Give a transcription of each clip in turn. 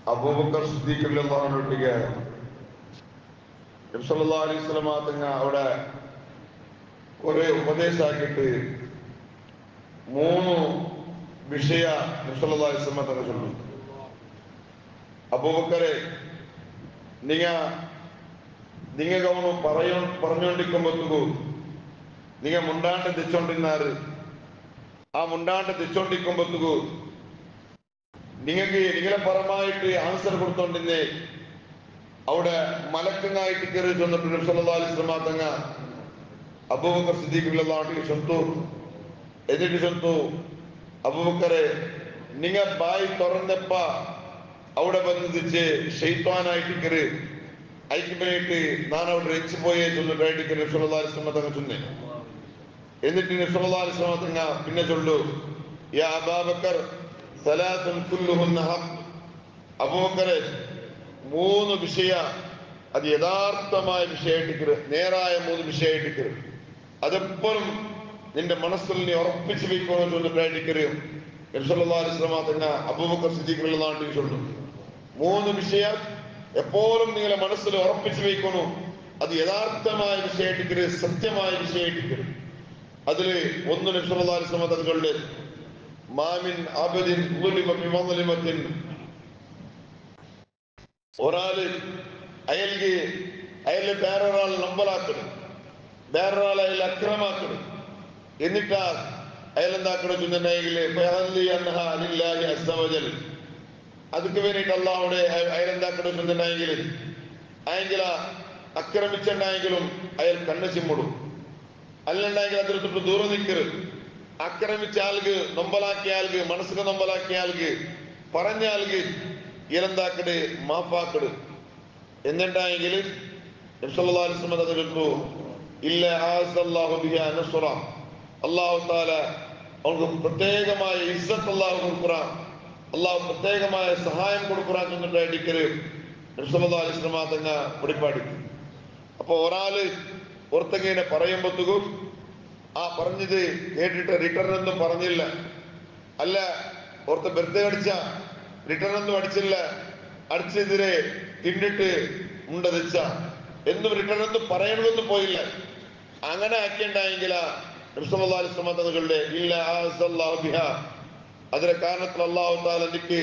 ಅಬೂಬಕರ್ ಸಿದ್ದೀಕರೊಟ್ಟಿಗೆ ನಬ್ಸಲ್ಲಾ ಅಲಿಸ್ಲಾಮ ತಂಗ അവിടെ കുറെ ഉപദേശമാക്കിയിട്ട് മൂന്ന് വിഷയ നബ്സല്ലാ അലിസ്ലാമ തങ്ങൾ ചൊല്ലു അബൂബക്കറെ നിങ്ങ നിങ്ങൾക്ക് അവನು പറയോ പറഞ്ഞോണ്ടിരിക്കുമ്പോഴത്തേക്കു നിങ്ങ മുണ്ടാണ്ട് തെച്ചോണ്ടിരുന്നാറ് ആ മുണ്ടാണ്ട് തെച്ചോണ്ടിരിക്കുമ്പോഴത്തേക്കു നിങ്ങൾക്ക് നിങ്ങളെ പരമായിട്ട് ആൻസർ കൊടുത്തോണ്ടിരുന്നേ അവിടെ മലക്കങ്ങായിട്ട് കയറി ചെന്നിട്ട് നബ്സല്ലാ തങ്ങ അബൂബക്കർ സിദ്ദീഖുള്ള നാട്ടിൽ ചെന്തു എന്നിട്ട് ചെന്തു അബൂബക്കറെ നിങ്ങ ബായി തുറന്നപ്പ അവിടെ ಬಂದಿದ್ದೆ ಶೈತಾನಾയിട്ട് ಕರೆ ಐಕ್ಯಮೇಟ್ ನಾನು അവിടെ രക്ഷപോയേ ചൊല്ലിട്ടായിട്ട് കರೆ നബ്സല്ലാ തങ്ങ ചൊന്നെ എന്നിട്ട് നബ്സല്ലാ തങ്ങ പിന്നെ ചൊല്ലു യാ അബാബക്കർ സലാത്തുൻ കുല്ലുഹുന്ന ഹഖ് അബൂബക്കറെ മൂന്ന് വിഷയ അത് യഥാർത്ഥമായ വിഷയമായിട്ട് നേരായ മൂന്ന് വിഷയമായിട്ട് അതെപ്പോഴും നിന്റെ മനസ്സിൽ നീ ഉറപ്പിച്ചു വെക്കണമെന്ന് ചൊല്ലിട്ടായിട്ട് നബ്സല്ലാസ്ലാമ തങ്ങ അബൂബക്കർ സിദ്ദീഖുള്ള നാട്ടിൽ ചൊല്ലു മൂന്ന് വിഷയ എപ്പോഴും നിങ്ങളെ മനസ്സിൽ ഉറപ്പിച്ചു വെക്കണു അത് യഥാർത്ഥമായ വിഷയമായിട്ട് സത്യമായ വിഷയമായിട്ട് അതില് ഒന്ന് നബ്സല്ലാസ്ലാമ തങ്ങളുടെ മാമിൻ അബദിൻ മظلمത്തിൻ ഒരാള് അയൽക്ക് അയല് വേറൊരാൾ നമ്പലാക്കണം വേറൊരാളെ അയൽ അക്രമാക്കണം എന്നിട്ടാ അയലെന്താക്കണം ചുണ്ടെങ്കിൽ അസ്തവജൽ ಅದಕ್ಕೆ വേണ്ടിയിട്ട് അള്ളാഹുടെ അയലെന്താക്കണം ചുണ്ടെങ്കിൽ അയെങ്കില അക്രമിച്ചുണ്ടായെങ്കിലും അയൽ കണ്ണു ചിമ്മിടും അല്ലുണ്ടെങ്കിൽ അതിൽ തൊട്ട് ദൂരം നിൽക്കരുത് ആക്രമിച്ച ആൾക്ക് നൊമ്പലാക്കിയ ആൾക്ക് മനസ്സിന് നൊമ്പലാക്കിയ ആൾക്ക് പറഞ്ഞ ആൾക്ക് ഇരന്താക്കട് മാപ്പാക്കട് എന്നിട്ടായെങ്കിൽ അതിലിട്ടു ഇല്ല അള്ളാഹു താല അവർക്ക് പ്രത്യേകമായ ഇസ്സത്ത് അള്ളാഹു കൊടുക്കുറാം അള്ളാഹു പ്രത്യേകമായ സഹായം കൊടുക്കുറാൻ ചെന്നിട്ടായിരിക്കല് നബ്സല്ലാ അലിസ്ലമ തങ്ങ വെളിപ്പാടി അപ്പൊ ഒരാള് പുറത്തെങ്ങനെ പറയുമ്പോഴത്തേക്കും ആ പറഞ്ഞത് കേട്ടിട്ട് റിട്ടേൺ ഒന്നും പറഞ്ഞില്ല അല്ല ഓർത്ത് ബെർത്ത് അടിച്ച റിട്ടേൺ ഒന്നും അടിച്ചില്ല അടിച്ചെതിരെ തിന്നിട്ട് ഉണ്ടതിച്ച എന്നും റിട്ടേൺ ഒന്നും പറയണമെന്ന് പോയില്ല അങ്ങനെ ആക്കിണ്ടായെങ്കിൽ തങ്ങളുടെ ഇല്ല ബിഹ അതിന്റെ കാരണത്തിൽ അള്ളാഹു താല എനിക്ക്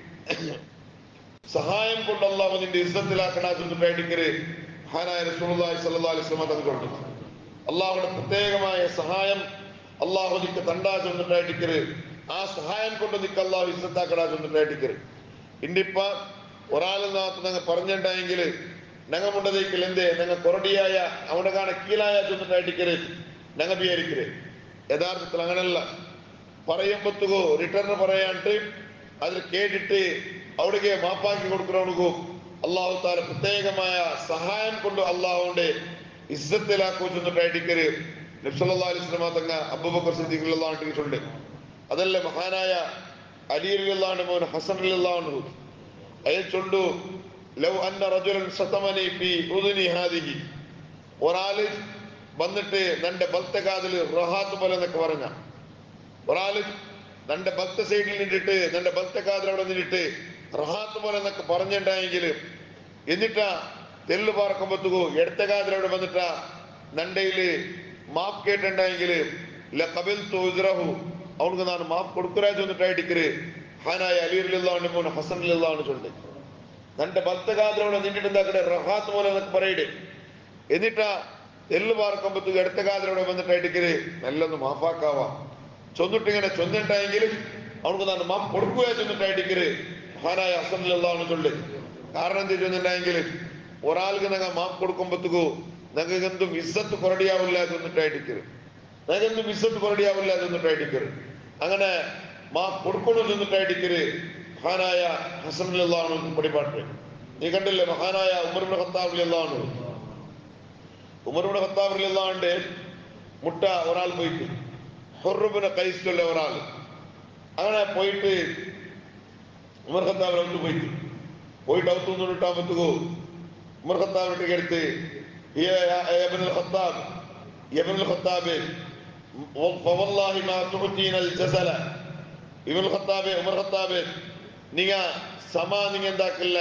സഹായം കൊണ്ട് അള്ളാഹു നിന്റെ ഇസ്സത്തിലാക്കണാക്കിട്ട് ഹാനായ റസൂലുള്ളാഹി സ്വല്ലല്ലാഹി അലൈഹി വസല്ലം തന്നുകൊണ്ട് അള്ളാഹുടെ പ്രത്യേകമായ സഹായം അള്ളാഹു നിക്ക് തണ്ടാ ചെന്നിട്ടായിട്ടിക്കര് ആ സഹായം കൊണ്ട് നിക്ക് അള്ളാഹു ഇസ്സത്താക്കടാ ചെന്നിട്ടായിട്ടിക്കര് ഇന്നിപ്പ ഒരാളിൽ നാത്ത് ഞങ്ങൾ പറഞ്ഞിട്ടുണ്ടെങ്കിൽ ഞങ്ങമുണ്ടതേക്കിൽ എന്തേ ഞങ്ങൾ കൊറടിയായ അവിടെ കാണ കീഴായ ചെന്നിട്ടായിട്ടിക്കര് ഞങ്ങൾ വിചാരിക്കര് യഥാർത്ഥത്തിൽ അങ്ങനല്ല പറയുമ്പത്തുകോ റിട്ടേൺ പറയാണ്ട് അതിൽ കേട്ടിട്ട് അവിടേക്ക് മാപ്പാക്കി കൊടുക്കണവനുകോ അള്ളാഹു താല പ്രത്യേകമായ സഹായം കൊണ്ട് അള്ളാഹുന്റെ ഇസ്സത്തിലാക്കോ ചെന്നിട്ടായിട്ടിക്കര് നബ്സല്ലാ അലിസ്ലമ തങ്ങ അബൂബക്കർ സിദ്ദീഖുള്ളാണ്ടിട്ടുണ്ട് അതല്ല മഹാനായ അലി അലിള്ളാണ്ട് മോൻ ഹസൻ അലിള്ളാണ്ട് അയാൾ ചൊല്ലു ലവ് അന്ന റജുലൻ സതമനി ഫി ഉദുനി ഹാദിഹി ഒരാള് വന്നിട്ട് നന്റെ ഭക്ത കാതിൽ റഹാത്ത് പോലെ എന്നൊക്കെ പറഞ്ഞ ഒരാള് നന്റെ ഭക്ത സൈഡിൽ നിന്നിട്ട് നന്റെ ഭക്ത കാതിൽ അവിടെ നിന്നിട്ട് റഹാത്ത് പോലെ എന്നൊക്കെ പറഞ്ഞിട്ടുണ്ടെങ്കിൽ എന്നിട്ടാ തെല്ല് പാർക്കുമ്പോഴത്തേക്കു ഇടത്ത കാതിൽ അവിടെ വന്നിട്ടാ നണ്ടയില് മാപ്പ് കേട്ടിട്ടുണ്ടെങ്കിൽ കബിൽ തോജ്റഹു അവനക്ക് നാൻ മാപ്പ് കൊടുക്കുറാ ചെന്നിട്ടായിട്ടിക്കര് ഹാനായ അലിറിലാണ് മോൻ ഹസനിലാണ് ചൊല്ലി നന്റെ ഭക്തകാതിലവിടെ നിന്നിട്ടുണ്ടാക്കടെ റഹാത്ത് പോലെ എന്നൊക്കെ പറയട് എന്നിട്ടാ തെല്ല് പാർക്കുമ്പോഴത്തേക്ക് ഇടത്ത കാതിലവിടെ വന്നിട്ടായിട്ടിക്കര് നല്ലൊന്ന് മാഫാക്കാവാ ചൊന്നിട്ടിങ്ങനെ ചൊന്നിട്ടായെങ്കിൽ അവനക്ക് നാൻ മാപ്പ് കൊടുക്കുക ചെന്നിട്ടായിട്ടിക്കര് ഹാനായ ഹസനിലാണ് ചൊല്ലി കാരണം എന്താ ചെന്നിട്ടുണ്ടെങ്കിൽ ഒരാൾക്ക് ഞങ്ങൾ മാപ്പ് കൊടുക്കുമ്പോഴത്തേക്കു ഞങ്ങൾക്ക് എന്തും ഇസ്സത്ത് കൊറടിയാവില്ല ചെന്നിട്ടായിട്ടിക്കര് ഞങ്ങൾക്ക് എന്തും ഇസ്സത്ത് കൊറടിയാവില്ല ചെന്നിട്ടായിട്ടിക്കര് അങ്ങനെ മാ കൊടുക്കണം ചെന്നിട്ടായിട്ടിക്കര് മഹാനായ ഹസനിലാണ് പടിപാട്ട് നീ കണ്ടില്ലേ മഹാനായ ഉമർബിൻ ഖത്താബിലാണ് ഉമർബിൻ ഖത്താബിലാണ്ട് മുട്ട ഒരാൾ പോയിട്ട് ഹൊറുബിനെ കൈസ്റ്റുള്ള ഒരാൾ അങ്ങനെ പോയിട്ട് ഉമർ ഖത്താബിനെ ഔട്ട് പോയിട്ട് പോയിട്ട് ഔത്ത് നിന്നിട്ടാകുമ്പോഴത്തേക്കോ ഉമർ ഖത്താബിന്റെ അടുത്ത് ابن الخطاب يا ابن الخطاب فوالله ما تعطينا الجزل ഇബിൻ ഖത്താബ് ഉമർ ഖത്താബ് നിങ്ങ സമ നിങ്ങ എന്താക്കില്ല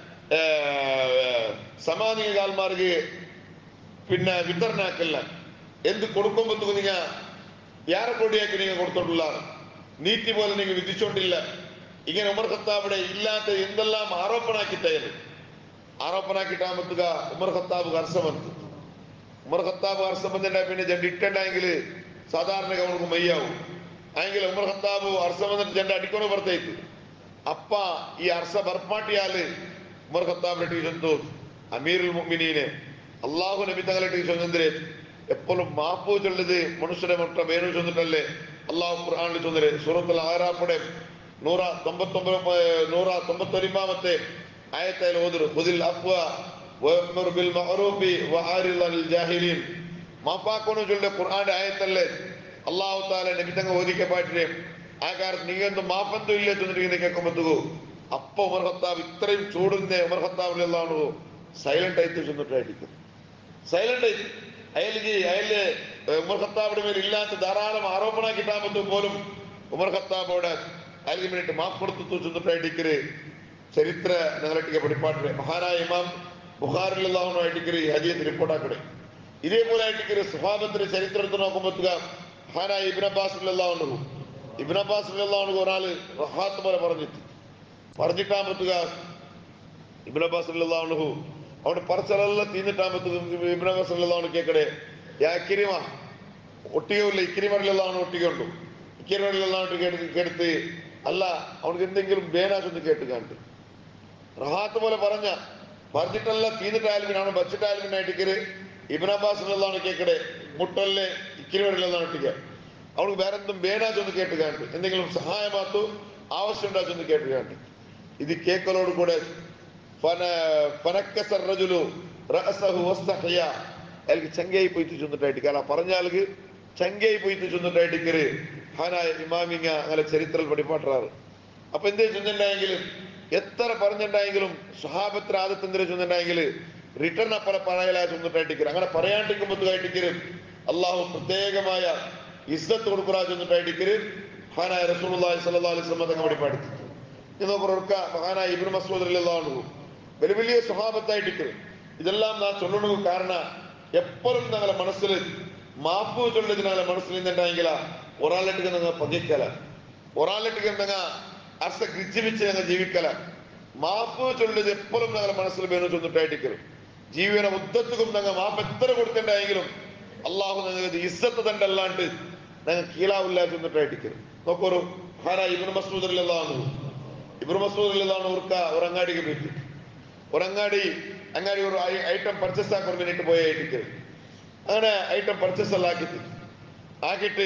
സമ നിങ്ങ കാൽമാർക്ക് പിന്നെ വിതരണാക്കില്ല എന്ത് കൊടുക്കുമ്പോ നിങ്ങ ಯಾರ ಕೊಡಿಯಾಕಿ ನೀವು കൊടുത്തോണ്ടുള്ള നീതി പോലെ നിങ്ങൾ വിധിച്ചോണ്ടില്ല ഇങ്ങനെ ഉമർ ഖത്താബിടെ ഇല്ലാത്ത എന്തെല്ലാം ആരോപണാക്കിട്ടായിരുന്നു ആരോപണാക്കിട്ടാകുമ്പത്തുക ഉമർ ഖത്താബ് ഹർഷം വന്നു ഉമർ ഖത്താബ് ഹർഷം വന്നിട്ട് പിന്നെ ജണ്ട് ഇട്ടുണ്ടെങ്കിൽ സാധാരണ അവർക്ക് മയ്യാവും ആയെങ്കിൽ ഉമർ ഖത്താബ് ഹർഷം വന്നിട്ട് ജണ്ട് അടിക്കണോ പുറത്തേക്ക് അപ്പ ഈ ഹർഷ ബർപ്പാട്ടിയാല് ഉമർ ഖത്താബിന്റെ ടീച്ചന്തു അമീറുൽ മുഅ്മിനീനെ അള്ളാഹു നബി തങ്ങളുടെ ടീച്ചർ എപ്പോഴും മാപ്പു ചൊല്ലത് മനുഷ്യരെ മൊട്ട വേണു ചൊന്നിട്ടല്ലേ അള്ളാഹു ഖുർആാനിൽ ചൊന്നര് സൂറത്തുൽ ആറാപ്പടെ നൂറ തൊമ്പത്തൊമ്പത് നൂറ തൊമ്പത്തൊരിമാമത്തെ ആയത്തേൽ ഓതുരു ഹുദിൽ അഫ്വ വഅ്മുർ ബിൽ മഅറൂഫി വആരിൽ അനിൽ ജാഹിലീൻ മാപ്പാക്കോണു ചൊല്ലിയ ഖുർആന്റെ ആയത്തല്ലേ അള്ളാഹു താല നബി തങ്ങ ഓദിക്കപ്പാട്ടിനെ ആ കാലത്ത് നീ എന്ത് മാപ്പന്തും ഇല്ലേ ചൊന്നിട്ട് കേൾക്കുമ്പത്തുകു അപ്പൊ ഉമർ ഖത്താബ് ഇത്രയും ചൂടുന്ന ഉമർ ഖത്താബിലാണു സൈലന്റ് ആയിട്ട് ചെന്നിട്ടായിരിക്കും സൈലന്റ് ആയിട്ട് അയാൾക്ക് അയാള് ഉമർ ഖത്താബിന്റെ മേൽ ഇല്ലാത്ത ധാരാളം ആരോപണ കിട്ടാൻ പോലും ഉമർ ഖത്താബോട് അയാൾക്ക് വേണ്ടിട്ട് മാപ്പ് കൊടുത്തു ചെന്നിട്ടായിട്ടിക്കര് ചരിത്ര ഞങ്ങളെ പഠിപ്പാട്ടിലെ മഹാനായ ഇമാം ബുഹാറിലുള്ളവനായിട്ടിക്കര് ഈ ഹജിയത്ത് റിപ്പോർട്ടാക്കണേ ഇതേപോലെ ആയിട്ടിക്കര് സ്വഭാവത്തിന്റെ ചരിത്രത്തിൽ നോക്കുമ്പോത്തുക മഹാനായ ഇബിൻ അബ്ബാസ് ഉള്ളവനു ഇബിൻ അബ്ബാസ് ഉള്ളവനു ഒരാള് റഹാത്ത് പോലെ പറഞ്ഞിട്ട് പറഞ്ഞിട്ടാകുമ്പോത്തുക ഇബിൻ അബ്ബാസ് ഉള്ളവനു അവിടെ പറച്ചലെല്ലാം തീന്നിട്ടാകുമ്പോഴത്തേക്കും ഇബ്രാഹിം അബ്ബാസ് കേക്കടെ യാ കിരിമ ഒട്ടികയില്ല ഇക്കിരിമറിലെല്ലാം ഒട്ടികയുണ്ടു ഇക്കിരിമറിലെല്ലാം കേടുത്ത് അല്ല അവനക്ക് എന്തെങ്കിലും ബേനാച്ചൊന്ന് കേട്ട് കണ്ട് റഹാത്ത് പോലെ പറഞ്ഞ പറഞ്ഞിട്ടല്ല തീന്നിട്ടായാലും അവൻ വച്ചിട്ടായാലും പിന്നെ ഇട്ടിക്കര് ഇബിൻ അബ്ബാസ് കേക്കടെ മുട്ടല്ലേ ഇക്കിരിമറിലെല്ലാം ഒട്ടിക്ക അവൾക്ക് വേറെ എന്തും ബേനാച്ചൊന്ന് കേട്ട് കണ്ട് എന്തെങ്കിലും സഹായമാത്തു ആവശ്യം ഉണ്ടാച്ചൊന്ന് കേട്ട് കണ്ട് ഇത് കേക്കലോട് കൂടെ അയാൾക്ക് ചങ്കയായി പോയിട്ട് ചെന്നിട്ടായിട്ട് കാരണം പറഞ്ഞാൾക്ക് ചങ്കയായി പോയിട്ട് ചെന്നിട്ടായിട്ട് ഹാനായ ഇമാമിങ്ങ അങ്ങനെ ചരിത്രം പഠിപ്പാട്ടാറ് അപ്പൊ എന്തേ ചെന്നിട്ടുണ്ടെങ്കിലും എത്ര പറഞ്ഞിട്ടുണ്ടെങ്കിലും സ്വഹാബത്തിന് ആദത്തെന്തിരെ ചെന്നിട്ടുണ്ടെങ്കിൽ റിട്ടേൺ അപ്പറ പറയലാ ചെന്നിട്ടായിട്ട് അങ്ങനെ പറയാണ്ടിരിക്കുമ്പോഴായിട്ട് അള്ളാഹു പ്രത്യേകമായ ഇസ്സത്ത് കൊടുക്കുറാ ചെന്നിട്ടായിട്ട് ഹാനായ റസൂലുള്ളാഹി സ്വല്ലല്ലാഹു അലൈഹി വസല്ലം തങ്ങൾ പഠിപ്പാടുത്തു ಇನ್ನೊಬ್ಬರೊರ್ಕ ಮಹಾನಾಯ ಇಬ್ರು ಮಸೂದರಲ್ಲೆಲ್ಲಾನು വലിയ വലിയ സ്വഭാവത്തായിട്ട് ഇതെല്ലാം നാ ചൊല്ലണു കാരണ എപ്പോഴും ഞങ്ങളെ മനസ്സിൽ മാപ്പ് ചൊല്ലത് ഞങ്ങളെ മനസ്സിൽ നിന്നുണ്ടെങ്കിൽ ഒരാളിലേക്ക് ഞങ്ങൾ പതിക്കല ഒരാളിലേക്ക് ഞങ്ങൾ അർഥ ഗ്രജിപ്പിച്ച് ഞങ്ങൾ ജീവിക്കല മാപ്പ് ചൊല്ലത് എപ്പോഴും ഞങ്ങളെ മനസ്സിൽ വേണം ചൊന്നിട്ടായിരിക്കും ജീവിയുടെ ഉദ്ധത്തുക്കും ഞങ്ങൾ മാപ്പ് എത്ര കൊടുത്തിട്ടുണ്ടെങ്കിലും അള്ളാഹു ഞങ്ങൾക്ക് ഇസ്സത്ത് തന്നെ അല്ലാണ്ട് ഞങ്ങൾ കീഴാവില്ല ചെന്നിട്ടായിരിക്കും നോക്കൊരു ഹാന ഇബിൻ മസൂദറിലെല്ലാന്നു ഇബ്രു മസൂദിലാണ് ഉർക്ക ഒരു അങ്ങാടിക്ക് പോയിട്ട് ഒരു അങ്ങാടി അങ്ങാടി ഒരു ഐറ്റം പർച്ചേസ് ആക്കാൻ വേണ്ടിട്ട് പോയ ആയിട്ട് അങ്ങനെ ഐറ്റം പർച്ചേസ് എല്ലാം ആക്കിട്ട് ആക്കിയിട്ട്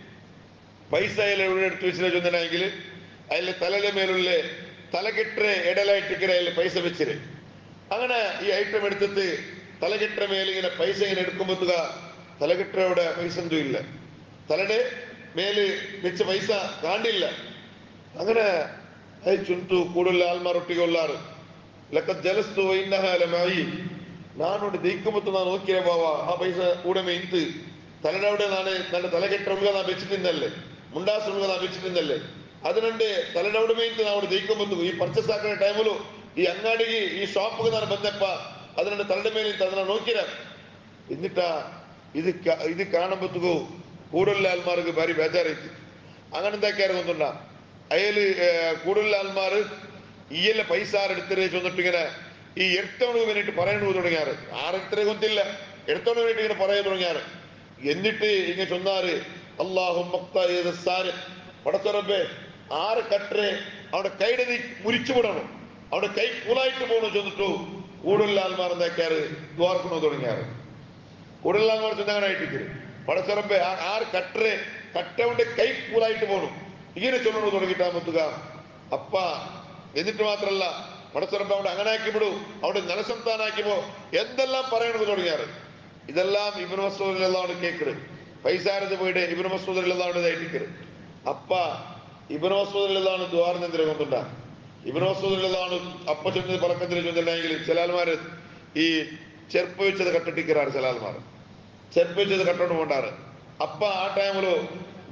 പൈസ എവിടെ എടുത്ത് വെച്ചിട്ട് ചൊന്നെങ്കിൽ അതിൽ തലയുടെ മേലുള്ള തലകെട്ട് ഇടലായിട്ട് അതിൽ പൈസ വെച്ചിര് അങ്ങനെ ഈ ഐറ്റം എടുത്തിട്ട് തലകെട്ട മേലെ ഇങ്ങനെ പൈസ ഇങ്ങനെ എടുക്കുമ്പോത്തുക തലകെട്ടയുടെ പൈസ എന്തും ഇല്ല തലയുടെ മേല് വെച്ച പൈസ കാണ്ടില്ല അങ്ങനെ చుంటూ కూడుల్ల ఆల్మారొట్టిగొల్లారు లెక్క జలస్తూ వైన్నహాలమాయి ನಾನೋಡಿ ದೈಕ್ಕಮತ್ತು ನಾನು ಹೋಗ್ಕಿರೆ ಬಾವ ಆ ಪೈಸ ಕೂಡಮೆ ಇಂತು ತಲೆಡವಡೆ ನಾನು ನನ್ನ ತಲೆಗೆಟ್ಟೊಳಗ ನಾ ಬೆಚ್ಚಿಟ್ಟಿಂದಲ್ಲೇ ಮುಂಡಾಸೊಳಗ ನಾ ಬೆಚ್ಚಿಟ್ಟಿಂದಲ್ಲೇ അതിനുണ്ട് തലടവിടെ മേത്ത് അവിടെ ദയിക്കുമ്പോ ഈ പർച്ചേസ് ആക്കുന്ന ടൈമിലു ഈ അങ്ങാടിക്ക് ഈ ഷോപ്പിക്ക് ನಾನು ಬಂದಪ್ಪ അതിനുണ്ട് തലയുടെ മേലെ ಅದನ್ನ നോക്കിര എന്നിട്ടാ ഇത് ക- ഇത് കാണുമ്പോഴത്തേക്കു കൂടുതൽ ആൾമാർക്ക് ഭാരി ബേജാറായിട്ട് അങ്ങനെ എന്താക്കിയാറ് കൊണ്ടുണ്ടാ അയാല് കൂടുതൽ ആൾമാർ ഈയല്ല പൈസ ആരെടുത്തരേ ചൊന്നിട്ട് ഇങ്ങനെ ഈ എടുത്തോണ്ട് വേണ്ടിട്ട് പറയണു തുടങ്ങിയാറ് ആരെടുത്തരേ കൊന്നില്ല എടുത്തോണ്ട് വേണ്ടിട്ട് ഇങ്ങനെ പറയാൻ തുടങ്ങിയാറ് എന്നിട്ട് ഇങ്ങനെ ചൊന്നാറ് അള്ളാഹു മക്താര് പടത്തുറബേ ആറ് കട്ടറെ അവിടെ കൈയുടെ നീ മുരിച്ചു വിടണം അവിടെ കൈ കൂളായിട്ട് പോകണം ചൊന്നിട്ടു കൂടുതൽ ആൾമാർ എന്താക്കിയാറ് ദ്വാർക്കണോ തുടങ്ങിയാറ് കൂടുതൽ ആൾമാർ ചൊന്നങ്ങനായിട്ടിരിക്കും പടച്ചുറമ്പെ ആറ് കട്ടറെ കട്ടവന്റെ കൈ കൂളായിട്ട് പോകണം ഇങ്ങനെ ചൊല്ലണു തുടങ്ങിയിട്ടാകുമ്പോത്തുക അപ്പ എന്നിട്ട് മാത്രല്ല പടച്ചുറമ്പ് അവിടെ അങ്ങനെ ആക്കി വിടൂ അവിടെ നരസംതാനാക്കി പോ എന്തെല്ലാം പറയണത് തുടങ്ങിയാറ് ഇതെല്ലാം ഇബിൻ മസൂദിലാണ് കേക്കറ് പൈസാരത് പോയിട്ട് ഇബിൻ മസൂദിലാണ് ഇതായിട്ടിക്കറ് അപ്പ ഇബിൻ മസൂദിലാണ് ദ്വാരനെന്തിരെ കൊണ്ടുണ്ടാ ഇബിൻ മസൂദിലാണ് അപ്പ ചെന്നത് പറക്കത്തിൽ ചെന്നില്ലെങ്കിൽ ചില ആൾമാര് ഈ ചെറുപ്പ് വെച്ചത് കട്ടിട്ടിക്കറാറ് ചില ആൾമാർ ചെറുപ്പ് വെച്ചത് കട്ടോണ്ട് കൊണ്ടാറ് അപ്പ ആ ടൈമില്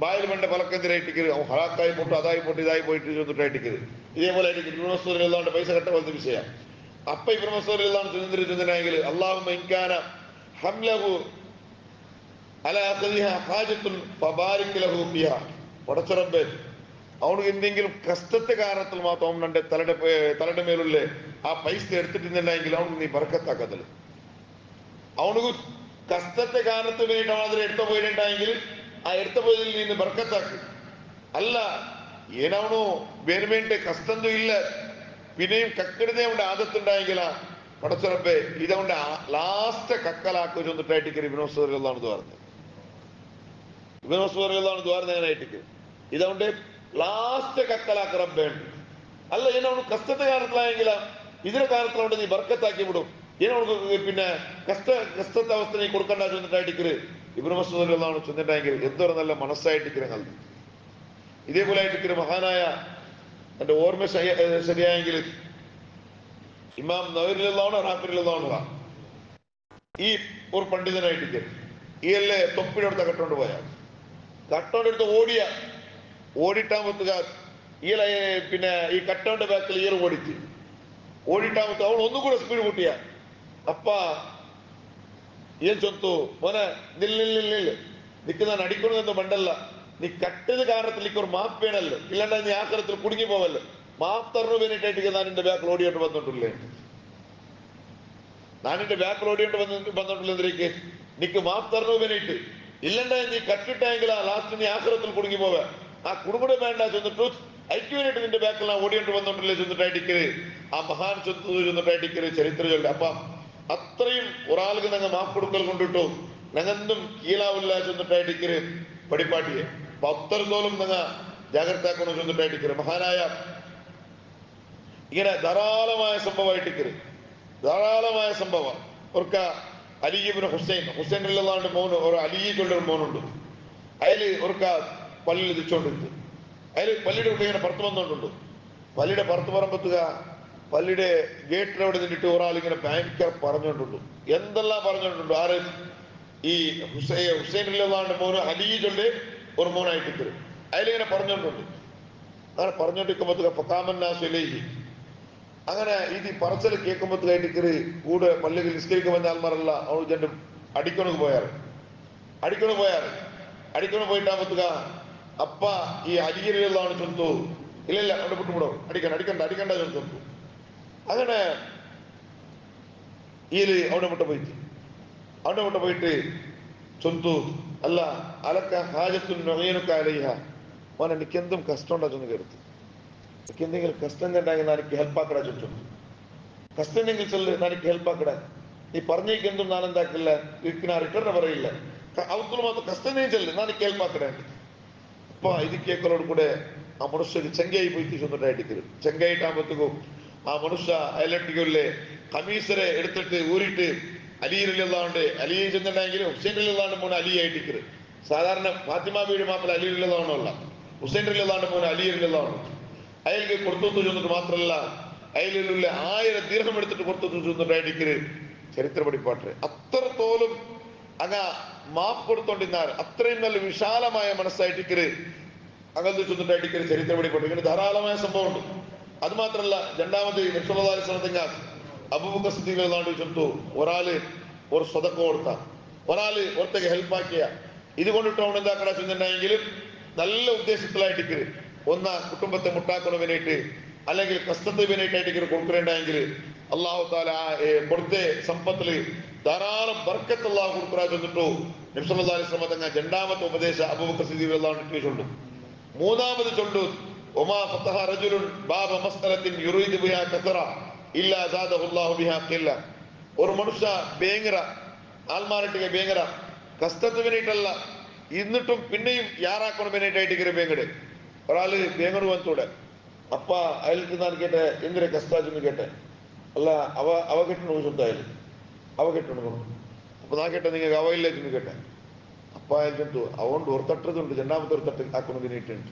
ബായിൽ മണ്ട പലക്കെന്തിരായിട്ടിക്കര് അവൻ ഹലാക്കായി പോട്ട് അതായി പോട്ട് ഇതായി പോയിട്ട് ചെന്നിട്ടായിട്ടിക്കര് ഇതേപോലെ ആയിരിക്കും ഇബ്രഹ്മസ്വരി അല്ലാണ്ട് പൈസ കട്ട പോലത്തെ വിഷയം അപ്പൊ ഇബ്രഹ്മസ്വരി അല്ലാണ്ട് ചെന്നിട്ട് ചെന്നിട്ടെങ്കിൽ അള്ളാഹു ഇൻകാന ഹംലഹു അല അഖദിഹ ഹാജത്തുൻ ഫബാരിക് ലഹു ഫിഹ പടച്ചറബ്ബേ അവனுക്ക് എന്തെങ്കിലും കഷ്ടത്തെ കാരണത്തിൽ മാത്രം അവൻ തലയുടെ തലയുടെ മേലുള്ള ആ പൈസ എടുത്തിട്ടുണ്ടെങ്കിൽ അവனுക്ക് നീ ബർക്കത്താക്കത്തില്ല അവനുക്ക് കഷ്ടത്തെ കാരണത്തിന് വേണ്ടിയിട്ട് അവൻ അതിൽ എടുത്തു പോയിട്ടുണ്ടെങ്കിൽ ಆ ಎಡ್ತ ಬದಿಲಿ ನೀನು ಬರ್ಕತ್ತಾಕು ಅಲ್ಲ ಏನವನು ಬೇರೆ ಬೇರೆ ಕಷ್ಟಂದು ಇಲ್ಲ പിന്നെയും കക്കരുതേ ഉണ്ട് ആദത്തുണ്ടായെങ്കില പടച്ചുറപ്പേ ഇതുകൊണ്ട് ലാസ്റ്റ് കക്കലാക്കു ചൊന്നിട്ടായിട്ടിക്കര് വിനോസ്വറികളാണ് പറഞ്ഞത് വിനോസ്വറികളാണ് ദ്വാരം ആയിട്ടിക്ക് ഇതുകൊണ്ട് ലാസ്റ്റ് കക്കലാക്ക റബ്ബേണ്ട് അല്ല ಏನವನು ಕಷ್ಟದ ಕಾರಣത്തിലായെങ്കില ഇതിന്റെ കാരണത്തിലുണ്ട് നീ ബർക്കത്താക്കി വിടും ಏನವನು പിന്നെ കഷ്ട കഷ്ടത്തെ അവസ്ഥ നീ കൊടുക്കണ്ട ചൊന്നിട്ടായിട്ടിക്കര് ഇബ്രു മസൂദാണ് ചെന്നിട്ടെങ്കിൽ എന്തൊരു നല്ല മനസ്സായിട്ടിക്കര നൽകി ഇതേപോലെ ആയിട്ടിക്കര മഹാനായ എന്റെ ഓർമ്മ ശരിയായെങ്കിൽ ഇമാം നവരിലുള്ളതാണ് റാഫിലുള്ളതാണ് ഈ ഒരു പണ്ഡിതനായിട്ടിക്കൽ ഈ അല്ലേ തൊപ്പിടെടുത്ത കട്ടോണ്ട് പോയ കട്ടോണ്ടെടുത്ത് ഓടിയ ഓടിട്ടാമത്തുക ഈല പിന്നെ ഈ കട്ടോന്റെ ബാക്കിൽ ഈർ ഓടിച്ച് ഓടിട്ടാമത്ത് അവൾ ഒന്നും കൂടെ സ്പീഡ് കൂട്ടിയ അപ്പ ಏನ್ ಚೊಂತು ಮೊನೆ ನಿಲ್ ನಿಲ್ ನಿಲ್ ನಿಲ್ ನಿಕ್ಕ ನಾನು ಅಡಿಕೊಂಡು ಬಂಡಲ್ಲ നീ കട്ടത് കാരണത്തിലേക്ക് ഒരു മാപ്പ് വേണല്ലോ ഇല്ലാണ്ട് നീ ആക്രത്തിൽ കുടുങ്ങി പോവല്ലോ മാപ്പ് തരണു വേണ്ടിയിട്ടായിട്ട് ഞാൻ എന്റെ ബാക്കിൽ ഓടിയോട്ട് വന്നിട്ടില്ലേ ഞാൻ എന്റെ ബാക്കിൽ ഓടിയോട്ട് വന്നിട്ട് വന്നിട്ടില്ല എന്തിലേക്ക് നിക്ക് മാപ്പ് തരണു വേണ്ടിയിട്ട് ഇല്ലണ്ട നീ കട്ടിട്ടെങ്കിൽ ആ ലാസ്റ്റ് നീ ആക്രത്തിൽ കുടുങ്ങി പോവ ആ കുടുംബം വേണ്ട ചെന്നിട്ട് ഐക്യ വേണ്ടിയിട്ട് നിന്റെ ബാക്കിൽ ഞാൻ ഓടിയോട്ട് വന്നിട്ടില്ലേ ചെന്നിട്ടായിട്ടിക്കര് ആ മഹാൻ ചെന്നു ചെന്നിട്ടായിട്ടിക്കര് ചരിത്ര ചൊല്ലി അപ്പൊ അത്രയും ഒരാൾക്ക് ഞങ്ങൾ മാപ്പ് കൊടുക്കൽ കൊണ്ടിട്ടു ഞങ്ങെന്തും കീഴാവില്ല ചെന്നിട്ടായിട്ടിക്കര് പടിപ്പാട്ടിയെ അപ്പൊ അത്രത്തോളം ഞങ്ങ ജാഗ്രത ആക്കണം ചെന്നിട്ടായിട്ടിക്കര് മഹാനായ ഇങ്ങനെ ധാരാളമായ സംഭവമായിട്ടിക്കര് ധാരാളമായ സംഭവം ഒർക്ക അലിജിബിന് ഹുസൈൻ ഹുസൈൻ അല്ലാണ്ട് മോന് ഒരു അലിജി ചൊല്ലൊരു മോനുണ്ട് അയാല് ഒർക്ക പള്ളിയിൽ തിരിച്ചോണ്ടിരുന്നു അയാല് പള്ളിയുടെ ഉള്ളിൽ ഇങ്ങനെ പുറത്ത് വന്നോണ്ടുണ്ട് പള്ളിയുടെ പുറത്ത് പറമ്പത്തുക പള്ളിയുടെ ഗേറ്റിനവിടെ നിന്നിട്ട് ഒരാൾ ഇങ്ങനെ ഭയങ്കര പറഞ്ഞോണ്ടുണ്ട് എന്തെല്ലാം പറഞ്ഞോണ്ടുണ്ട് ആര് ഈ ഹുസൈൻ ഹുസൈൻ അല്ലാണ്ട് മോന് അലിജി ചൊല്ല് ഒരു മോനായിട്ട് തരും അയാളിങ്ങനെ പറഞ്ഞോണ്ടുണ്ട് അങ്ങനെ പറഞ്ഞോണ്ടിരിക്കുമ്പോഴത്തേക്ക് പക്കാമന്നാസുലേഹി അങ്ങനെ ഇത് പറച്ചൽ കേൾക്കുമ്പോഴത്തേക്ക് കൂടെ പള്ളിയിൽ നിസ്കരിക്കുമ്പോൾ ആൾമാരല്ല അവൾ ചെണ്ട് അടിക്കണക്ക് പോയാറ് അടിക്കണ പോയാറ് അടിക്കണ പോയിട്ടാകുമ്പോഴത്തേക്ക അപ്പ ഈ അരികിലാണ് ചൊന്തു ഇല്ല ഇല്ല അവിടെ വിട്ടുവിടോ അടിക്കണ്ട അടിക്കണ്ട അടിക്കണ്ട ചൊന്തു അങ്ങനെ ഈല് അവിടെ മുട്ട പോയിട്ട് അവിടെ മുട്ട പോയിട്ട് ചൊന്തു അല്ല അലക്ക ഹാജത്തും നൊങ്ങീനൊക്കെ അലയ്യ മോനെ എനിക്കെന്തും കഷ്ടമുണ്ടോ ചെന്ന് കരുത്ത് എനിക്ക് എന്തെങ്കിലും കഷ്ടം കണ്ടെങ്കിൽ എനിക്ക് ഹെൽപ്പ് ആക്കടാ ചുറ്റും കഷ്ടം ഉണ്ടെങ്കിൽ ചെല്ല് എനിക്ക് ഹെൽപ്പ് ആക്കടാ നീ പറഞ്ഞേക്കെന്തും ഞാൻ എന്താക്കില്ല എനിക്ക് ഞാൻ റിട്ടേൺ പറയില്ല അവത്തുള്ള മാത്രം കഷ്ടം നീ ചെല്ല് ഞാൻ എനിക്ക് ഹെൽപ്പ് ആക്കടേ അപ്പൊ ഇത് കേക്കലോട് കൂടെ ആ മനുഷ്യര് ചെങ്കയായി പോയി ചെന്നിട്ടായിട്ടിക്കരും ചെങ്കയായിട്ടാകുമ്പോഴത്തേക്കും ആ മനുഷ്യ അയലട്ടികളിലെ കമീസറെ എടുത്തിട്ട് ഊരിട്ട് അലിയിലുള്ളതാണ്ട് അലി ചെന്നിട്ടുണ്ടെങ്കിലും ഹുസൈനിലുള്ളതാണ്ട് മോനെ അലി ആയിട്ടിക്കര് സാധാരണ ഫാത്തിമ ബീഡ് മാപ്പിള അലിയിലുള്ളതാണല്ല ഹുസൈനിലുള്ളതാണ്ട് മോനെ അലിയിലുള്ളതാണ് അയൽക്ക് കൊടുത്തു ചെന്നിട്ട് മാത്രമല്ല അയലിലുള്ള ആയിരം ദീർഘം എടുത്തിട്ട് കൊടുത്തു ചെന്നിട്ടായിട്ടിക്കര് ചരിത്ര പഠിപ്പാട്ട് അത്രത്തോളം അങ്ങ മാപ്പ് കൊടുത്തോണ്ടിരുന്നാർ അത്രയും നല്ല വിശാലമായ മനസ്സായിട്ടിക്കര് അങ്ങനത്തെ ചെന്നിട്ടായിട്ടിക്കര് ചരിത്ര പഠിപ്പാട്ട് ഇങ്ങനെ ധാരാളമായ സംഭവമുണ്ട് അത് മാത്രമല്ല രണ്ടാമത് നിർത്തുള്ളതായ അബൂബക്കർ സ്ഥിതികളാണ്ട് ചെന്നു ഒരാള് ഒരു സ്വതക്ക കൊടുത്ത ഒരാള് ഒരത്തേക്ക് ഹെൽപ്പ് ആക്കിയ ഇത് കൊണ്ടിട്ട് അവൻ എന്താക്കട ചെന്നിട്ടുണ്ടെങ്കിലും നല്ല ഉദ്ദേശത്തിലായിട്ടിക്കര് ഒന്ന് കുടുംബത്തെ മുട്ടാക്കണവിനായിട്ട് അല്ലെങ്കിൽ കഷ്ടത്തിനായിട്ടായിട്ട് കൊടുക്കണുണ്ടെങ്കിൽ അള്ളാഹു താല കൊടുത്ത സമ്പത്തില് ധാരാളം ബർക്കത്ത് അള്ളാഹു കൊടുക്കുറാ ചെന്നിട്ടു നിംസല്ലാ ശ്രമ തങ്ങ രണ്ടാമത്തെ ഉപദേശ അബൂബക്കർ സ്ഥിതികളാണ് ചൊല്ലു മൂന്നാമത് ചൊല്ലു ഒമാ ഫത്തഹ റജുലുൻ ബാബ മസ്തലത്തിൻ യുറീദ് ബിഹാ കസറ ഇല്ല സാദഹു അല്ലാഹു ബിഹാ ഖില്ല ഒരു മനുഷ്യ ഭയങ്കര ആൾമാരട്ടിಗೆ ഭയങ്കര കഷ്ടത്തിനായിട്ടല്ല എന്നിട്ടും പിന്നെയും യാറാക്കണമിനായിട്ടായിട്ട് ഇങ്ങനെ ഭയങ്കര ഒരാള് ഭയങ്കര വന്നൂടെ അപ്പ അയൽക്ക് ನಾನು കേട്ടെ എന്തിനെ കഷ്ടാച്ചെന്ന് കേട്ടെ അല്ല അവ അവ കെട്ടണു സ്വന്തമായാലും അവ കെട്ടണു അപ്പൊ നാ കേട്ടെ നിങ്ങൾക്ക് അവ ഇല്ല ചെന്ന് കേട്ടെ അപ്പ അയാൾ ചെന്തു അവണ്ട് ഒരു തട്ടതുണ്ട് രണ്ടാമത്തെ ഒരു തട്ട് ആക്കണതിനായിട്ടുണ്ട്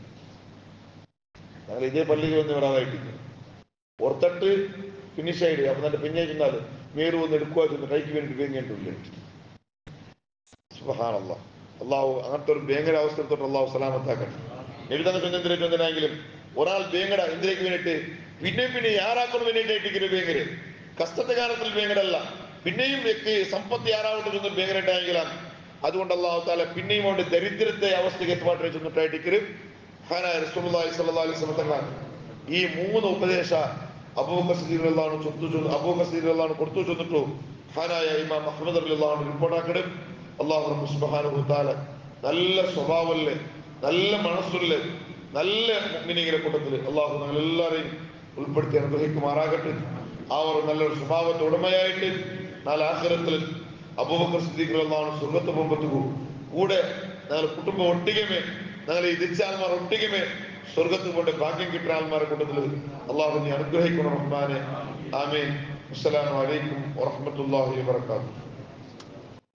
ഞങ്ങൾ ഇതേ പള്ളിക്ക് വന്ന് വരാതായിട്ടില്ല ഒരത്തട്ട് ഫിനിഷ് ആയിട്ട് അപ്പൊ നല്ല പിന്നെ ചെന്നാൽ മേരു ഒന്ന് എടുക്കുക ചെന്ന് കൈക്ക് വേണ്ടി വേങ്ങിയിട്ടില്ലേ സുബഹാനല്ല അള്ളാഹു അങ്ങനത്തെ ഒരു ഭയങ്കര അവസ്ഥ തൊട്ട് അള്ളാഹു സലാമത്താക്കട്ടെ എഴുതാൻ ചൊന്നെന്തിനേക്ക് എന്തിനാണെങ്കിലും ഒരാൾ വേങ്ങട എന്തിനേക്ക് വേണ്ടിയിട്ട് പിന്നെ പിന്നെ ಯಾರಾಕೊಂಡು വേണ്ടിയിട്ടായിട്ട് ഭയങ്കര കഷ്ടത്തെ കാലത്തിൽ വേങ്ങടല്ല പിന്നെയും വ്യക്തി സമ്പത്ത് ആരാവട്ടെ ചെന്ന് ഭയങ്കരമായിട്ടായെങ്കിലാണ് അതുകൊണ്ട് അള്ളാഹു താല പിന്നെയും കൊണ്ട് ദരിദ്രത്തെ അവസ്ഥയ്ക്ക് എത്തുപാട്ട് ചെന്നിട്ടായിട്ട് ഹാനായ റസൂലുള്ളാഹി സ്വല്ലല്ലാഹു അലൈഹി വസല്ലം തങ്ങൾ ഈ മൂന്ന് ഉപദേശ അബൂബക്കർ സിദ്ദീഖ് റളിയല്ലാഹു അൻഹു ചൊത്തു ചൊന്നു അബൂബക്കർ സിദ്ദീഖ് റളിയല്ലാഹു അൻഹു കൊടുത്തു ചൊന്നിട്ടു ഹാനായ ഇമാം അഹ്മദ് റളിയല്ലാഹു അൻഹു റിപ്പോർട്ടാക്കടും അള്ളാഹു റബ്ബ് സുബ്ഹാനഹു തആല നല്ല സ്വഭാവമുള്ള നല്ല മനസ്സുള്ള നല്ല മുഅ്മിനീങ്ങളുടെ കൂട്ടത്തിൽ അള്ളാഹു ഞങ്ങൾ എല്ലാവരെയും ഉൾപ്പെടുത്തി അനുഗ്രഹിക്കുമാറാകട്ടെ ആ ഒരു നല്ലൊരു സ്വഭാവത്തെ ഉടമയായിട്ട് നാല് ആഖിറത്തിൽ അബൂബക്കർ സിദ്ദീഖ് റളിയല്ലാഹു അൻഹു സ്വർഗ്ഗത്ത് പോകുമ്പോൾ കൂടെ ഞങ്ങൾ കുടുംബം ഒട്ടികമേ ഞങ്ങൾ ഈ ദിച്ചാൽമാർ ഒട്ടികമേ സ്വർഗത്ത് കൊണ്ട് ഭാഗ്യം കിട്ടുന്ന ആൾമാരെ കൂട്ടത്തിൽ അള്ളാഹു നീ അനുഗ്രഹിക്കണം റഹ്മാനെ ആമീൻ അസ്സലാമു അലൈക്കും വറഹ്മത്തുള്ളാഹി വബറകാതുഹു